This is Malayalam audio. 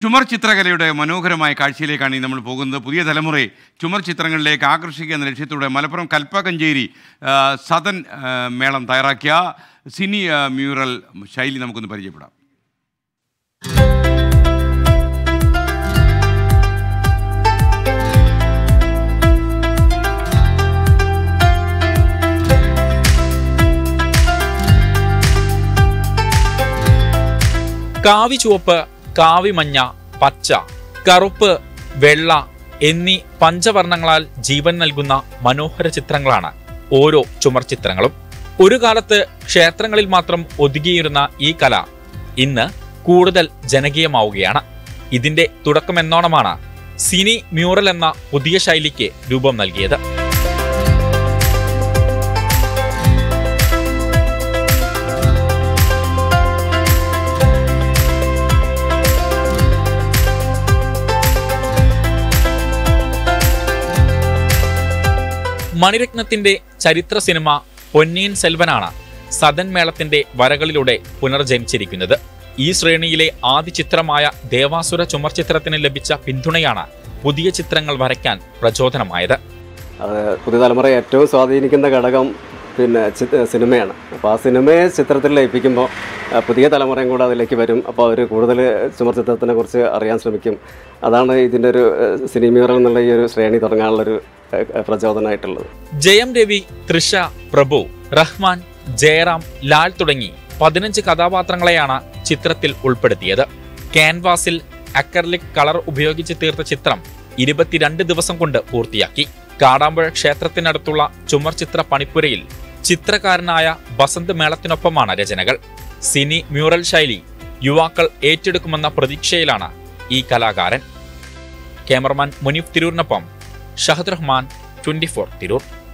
ചുമർ ചിത്രകലയുടെ മനോഹരമായ കാഴ്ചയിലേക്കാണ് ഈ നമ്മൾ പോകുന്നത് പുതിയ തലമുറയെ ചുമർ ചിത്രങ്ങളിലേക്ക് ആകർഷിക്കുക എന്ന ലക്ഷ്യത്തോടെ മലപ്പുറം കൽപ്പകഞ്ചേരി ആ, സദൻ ആ, മേളം തയ്യാറാക്കിയ സിനി ആ, മ്യൂറൽ ശൈലി നമുക്കൊന്ന് പരിചയപ്പെടാം കാവി ചുവപ്പ് കാവി മഞ്ഞ പച്ച കറുപ്പ് വെള്ള എന്നീ പഞ്ചവർണ്ണങ്ങളാൽ ജീവൻ നൽകുന്ന മനോഹര ചിത്രങ്ങളാണ് ഓരോ ചുമർ ചിത്രങ്ങളും ഒരു കാലത്ത് ക്ഷേത്രങ്ങളിൽ മാത്രം ഒതുങ്ങിയിരുന്ന ഈ കല ഇന്ന് കൂടുതൽ ജനകീയമാവുകയാണ് ഇതിന്റെ തുടക്കമെന്നോണമാണ് സിനി മ്യൂറൽ എന്ന പുതിയ ശൈലിക്ക് രൂപം നൽകിയത് മണിരത്നത്തിന്റെ ചരിത്ര സിനിമ പൊന്നിയിൻ സെൽവനാണ് സദൻ മേളത്തിന്റെ വരകളിലൂടെ പുനർജനിച്ചിരിക്കുന്നത് ഈ ശ്രേണിയിലെ ആദ്യ ചിത്രമായ ദേവാസുര ചുമർ ചിത്രത്തിന് ലഭിച്ച പിന്തുണയാണ് പുതിയ ചിത്രങ്ങൾ വരയ്ക്കാൻ പ്രചോദനമായത് അത് പുതിയ തലമുറ ഏറ്റവും സ്വാധീനിക്കുന്ന ഘടകം പിന്നെ ചി- സിനിമയാണ് അപ്പോൾ ആ സിനിമയെ ചിത്രത്തിൽ ലയിപ്പിക്കുമ്പോൾ ആ, പുതിയ തലമുറയും കൂടെ അതിലേക്ക് വരും അപ്പോൾ അവർ കൂടുതൽ ചുമർ ചിത്രത്തിനെ കുറിച്ച് അറിയാൻ ശ്രമിക്കും അതാണ് ഇതിൻ്റെ ഒരു സിനിമീറൽ എന്നുള്ള ഈ ഒരു ശ്രേണി തുടങ്ങാനുള്ളൊരു ഏഹ്, പ്രചോദനമായിട്ടുള്ളത് ജയം രവി തൃഷ പ്രഭു റഹ്മാൻ ജയറാം ലാൽ തുടങ്ങി പതിനഞ്ച് കഥാപാത്രങ്ങളെയാണ് ചിത്രത്തിൽ ഉൾപ്പെടുത്തിയത് ക്യാൻവാസിൽ അക്കർലിക് കളർ ഉപയോഗിച്ച് തീർത്ത ചിത്രം ഇരുപത്തിരണ്ട് ദിവസം കൊണ്ട് പൂർത്തിയാക്കി കാടാമ്പുഴ ക്ഷേത്രത്തിനടുത്തുള്ള ചുമർ ചിത്ര പണിപ്പുരയിൽ ചിത്രകാരനായ ബസന്ത് മേളത്തിനൊപ്പമാണ് രചനകൾ സിനി മ്യൂറൽ ശൈലി യുവാക്കൾ ഏറ്റെടുക്കുമെന്ന പ്രതീക്ഷയിലാണ് ഈ കലാകാരൻ ക്യാമറമാൻ മുനീഫ് തിരൂരിനൊപ്പം ഷഹദ് റഹ്മാൻ ട്വന്റി ഫോർ തിരൂർ